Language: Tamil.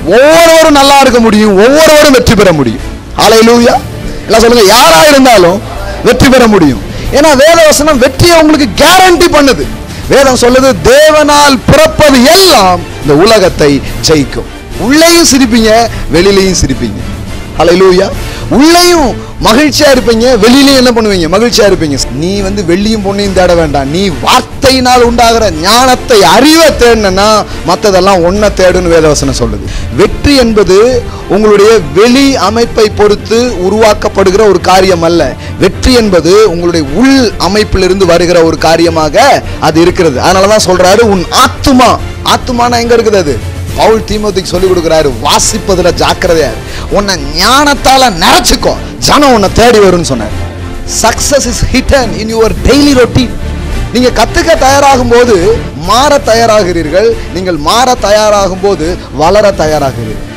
ஒவ்வொருவரும் நல்லா இருக்க முடியும் ஒவ்வொருவரும் வெற்றி பெற முடியும் ஹalleluya எல்லாம் சொல்லுங்க யாரா இருந்தாலும் வெற்றி பெற முடியும் ஏன்னா வேதவசனம் வெற்றியை உங்களுக்கு கேரண்டி பண்ணுது வேதம் சொல்லுது தேவனால் பிறப்பது எல்லாம் இந்த உலகத்தை ஜெயிக்கும் உள்ளேயும் சிரிப்பீங்க வெளியிலையும் சிரிப்பீங்க ஹalleluya உள்ளேயும் மகிழ்ச்சியா இருப்பீங்க வெளியிலையும் என்ன பண்ணுவீங்க மகிழ்ச்சியா இருப்பீங்க நீ வந்து வெள்ளியும் பொண்ணையும் தேட வேண்டாம் நீ வார்த்தையினால் உண்டாகிற ஞானத்தை அறிவை தேடினா மற்றதெல்லாம் ஒன்ன தேடுன்னு வேதவசனம் சொல்லுது வெற்றி என்பது உங்களுடைய வெளி அமைப்பை பொறுத்து உருவாக்கப்படுகிற ஒரு காரியம் அல்ல வெற்றி என்பது உங்களுடைய உள் அமைப்பிலிருந்து வருகிற ஒரு காரியமாக அது இருக்கிறது அதனால தான் சொல்றாரு உன் ஆத்துமா ஆத்துமானா எங்க இருக்குது அது பவுல் தீமோத்திக்கு சொல்லி கொடுக்குறாரு வாசிப்பதுல ஜாக்கிரதையா இரு. உன்னை ஞானத்தால நிறைச்சுக்கோ ஜனம் உன்னை தேடி வரும்னு சொன்னார் success is hidden in your daily routine நீங்க கத்துக்க தயாராகும் போது மாற தயாராகிறீர்கள் நீங்கள் மாற தயாராகும் போது வளர தயாராகிறீர்கள்